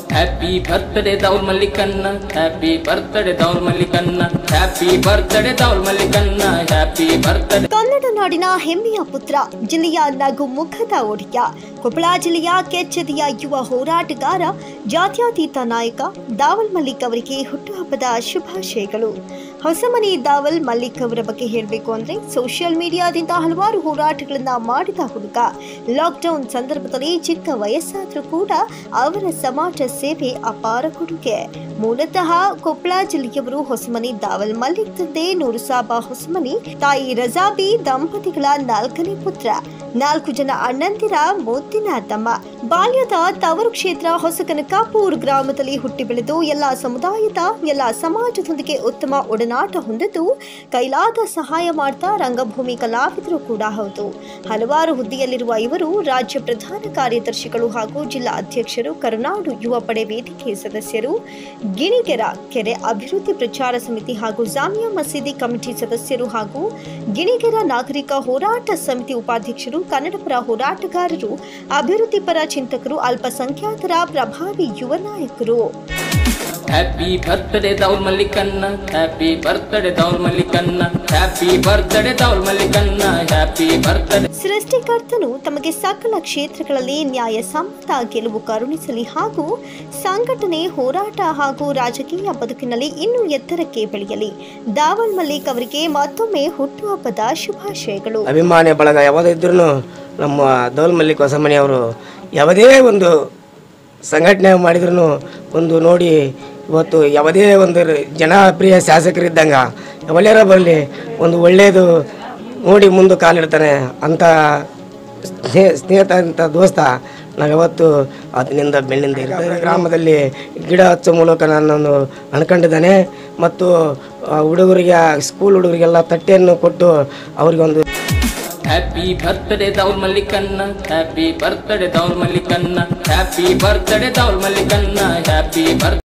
happy birthday Daul ಮಲ್ಲಿಕನ್ನ happy birthday Daul ಮಲ್ಲಿಕನ್ನ happy birthday Daul ಮಲ್ಲಿಕನ್ನ ಹ್ಯಾಪಿ ಬರ್ತ್ಡೇ ಕನ್ನಡ ನಾಡಿನ ಹೆಮ್ಮೆಯ ಪುತ್ರ ಜಿಲ್ಲೆಯ ನಗು ಮುಖದ ಒಡೆಯ ಕೊಪ್ಪಳ ಜಿಲ್ಲೆಯ ಕೆಚ್ಚೆದೆಯ ಯುವ ಹೋರಾಟಗಾರ ಜಾತ್ಯತೀತ ನಾಯಕ ದಾವಲ್ ಮಲ್ಲಿಕ್ ಅವರಿಗೆ ಹುಟ್ಟುಹಬ್ಬದ ಶುಭಾಶಯಗಳು ಹೊಸಮನಿ ದಾವಲ್ ಮಲ್ಲಿಕ್ ಅವರ ಬಗ್ಗೆ ಹೇಳಬೇಕು ಅಂದ್ರೆ ಸೋಷಿಯಲ್ ಮೀಡಿಯಾದಿಂದ ಹಲವಾರು ಹೋರಾಟಗಳನ್ನ ಮಾಡಿದ ಹುಡುಗ ಲಾಕ್ಡೌನ್ ಸಂದರ್ಭದಲ್ಲಿ ಚಿಕ್ಕ ವಯಸ್ಸಾದ್ರೂ ಕೂಡ ಅವರ ಸಮಾಜ ಸೇವೆ ಅಪಾರ ಕೊಡುಗೆ ಮೂಲತಃ ಕೊಪ್ಪಳ ಜಿಲ್ಲೆಯವರು ಹೊಸಮನಿ ದಾವಲ್ ಮಲ್ಲಿಕ್ ತಂದೆ ನೂರುಸಾಬಾ ಹೊಸಮನಿ ತಾಯಿ ರಜಾಬಿ ದಂಪತಿಗಳ ನಾಲ್ಕನೇ ಪುತ್ರ ನಾಲ್ಕು ಜನ ಅಣ್ಣಂದಿರ ಮುದ್ದಿನ ತಮ್ಮ ಬಾಲ್ಯದ ತವರು ಕ್ಷೇತ್ರ ಹೊಸಕನಕಾಪುರ್ ಗ್ರಾಮದಲ್ಲಿ ಹುಟ್ಟಿ ಬೆಳೆದು ಎಲ್ಲ ಸಮುದಾಯದ ಎಲ್ಲ ಸಮಾಜದೊಂದಿಗೆ ಉತ್ತಮ ಒಡನಾಟ ಹೊಂದಿದ್ದು ಕೈಲಾದ ಸಹಾಯ ಮಾಡ್ತಾ ರಂಗಭೂಮಿ ಕಲಾವಿದರು ಕೂಡ ಹೌದು ಹಲವಾರು ಹುದ್ದೆಯಲ್ಲಿರುವ ಇವರು ರಾಜ್ಯ ಪ್ರಧಾನ ಕಾರ್ಯದರ್ಶಿಗಳು ಹಾಗೂ ಜಿಲ್ಲಾ ಅಧ್ಯಕ್ಷರು ಕರುನಾಡು ಯುವ ಪಡೆ ವೇದಿಕೆ ಸದಸ್ಯರು ಗಿಣಿಗೆರ ಕೆರೆ ಅಭಿವೃದ್ಧಿ ಪ್ರಚಾರ ಸಮಿತಿ ಹಾಗೂ ಜಾಮಿಯಾ ಮಸೀದಿ ಕಮಿಟಿ ಸದಸ್ಯರು ಹಾಗೂ ಗಿಣಿಗೆರ ನಾಗರಿಕ ಹೋರಾಟ ಸಮಿತಿ ಉಪಾಧ್ಯಕ್ಷರು ಕನ್ನಡಪರ ಹೋರಾಟಗಾರರು ಅಭಿವೃದ್ಧಿ ಪರ ಚಿಂತಕರು ಅಲ್ಪಸಂಖ್ಯಾತರ ಪ್ರಭಾವಿ ಯುವ ನಾಯಕರು ಹ್ಯಾಪಿ ಬರ್ತ್ಡೇ ದೌಲ್ ಮಲ್ಲಿಕನ್ನ ಹ್ಯಾಪಿ ಬರ್ತ್ಡೇ ದೌಲ್ ಮಲ್ಲಿಕನ್ನ ಹ್ಯಾಪಿ ಬರ್ತ್ಡೇ ದೌಲ್ ಮಲ್ಲಿಕನ್ನ ಹ್ಯಾಪಿ ಬರ್ತ್ಡೇ ಸೃಷ್ಟಿಕರ್ತನು ತಮಗೆ ಸಕಲ ಕ್ಷೇತ್ರಗಳಲ್ಲಿ ನ್ಯಾಯಸಮ್ಮತ ಗೆಲುವು ಕರುಣಿಸಲಿ ಹಾಗೂ ಸಂಘಟನೆ ಹೋರಾಟ ಹಾಗೂ ರಾಜಕೀಯ ಬದುಕಿನಲ್ಲಿ ಇನ್ನೂ ಎತ್ತರಕ್ಕೆ ಬೆಳೆಯಲಿ ದಾವಲ್ ಮಲ್ಲಿಕ್ ಅವರಿಗೆ ಮತ್ತೊಮ್ಮೆ ಹುಟ್ಟುಹಬ್ಬದ ಶುಭಾಶಯಗಳು ಅಭಿಮಾನಿ ಬಳಗ ಯಾವುದೇ ಇದ್ರೂ ನಮ್ಮ ದೌಲ್ ಮಲ್ಲಿಕ್ ಹೊಸಮನಿ ಅವರು ಯಾವುದೇ ಒಂದು ಸಂಘಟನೆ ಮಾಡಿದ್ರು ಒಂದು ನೋಡಿ ಇವತ್ತು ಯಾವುದೇ ಒಂದು ರ- ಜನಪ್ರಿಯ ಶಾಸಕರಿದ್ದಂಗೆ ಯಾವಲ್ಯಾರ ಬರಲಿ ಒಂದು ಒಳ್ಳೆಯದು ನೋಡಿ ಮುಂದೆ ಕಾಲಿಡ್ತಾನೆ ಅಂಥ ಸ್ನೇಹ ಸ್ನೇಹಿತ ಅಂತ ದೋಸ್ತ ನಾವು ಯಾವತ್ತು ಅದರಿಂದ ಬೆನ್ನಿಂದ ಇರ್ತಾರೆ ಗ್ರಾಮದಲ್ಲಿ ಗಿಡ ಹಚ್ಚೋ ಮೂಲಕ ನನ್ನನ್ನು ಅನ್ಕೊಂಡಿದ್ದಾನೆ ಮತ್ತು ಆ ಹುಡುಗರಿಗೆ ಸ್ಕೂಲ್ ಹುಡುಗರಿಗೆಲ್ಲ ತಟ್ಟೆಯನ್ನು ಕೊಟ್ಟು ಅವರಿಗೊಂದು ಹ್ಯಾಪಿ ಬರ್ತ್ಡೇ ದೌಲ್ ಮಲ್ಲಿಕನ್ನ ಹ್ಯಾಪಿ ಬರ್ತ್ಡೇ ದೌಲ್ ಮಲ್ಲಿಕನ್ನ ಹ್ಯಾಪಿ ಬರ್ತ್ಡೇ ದೌಲ್ ಮಲ್ಲಿಕನ್ನ ಹ್ಯಾಪಿ ಬರ್ತ್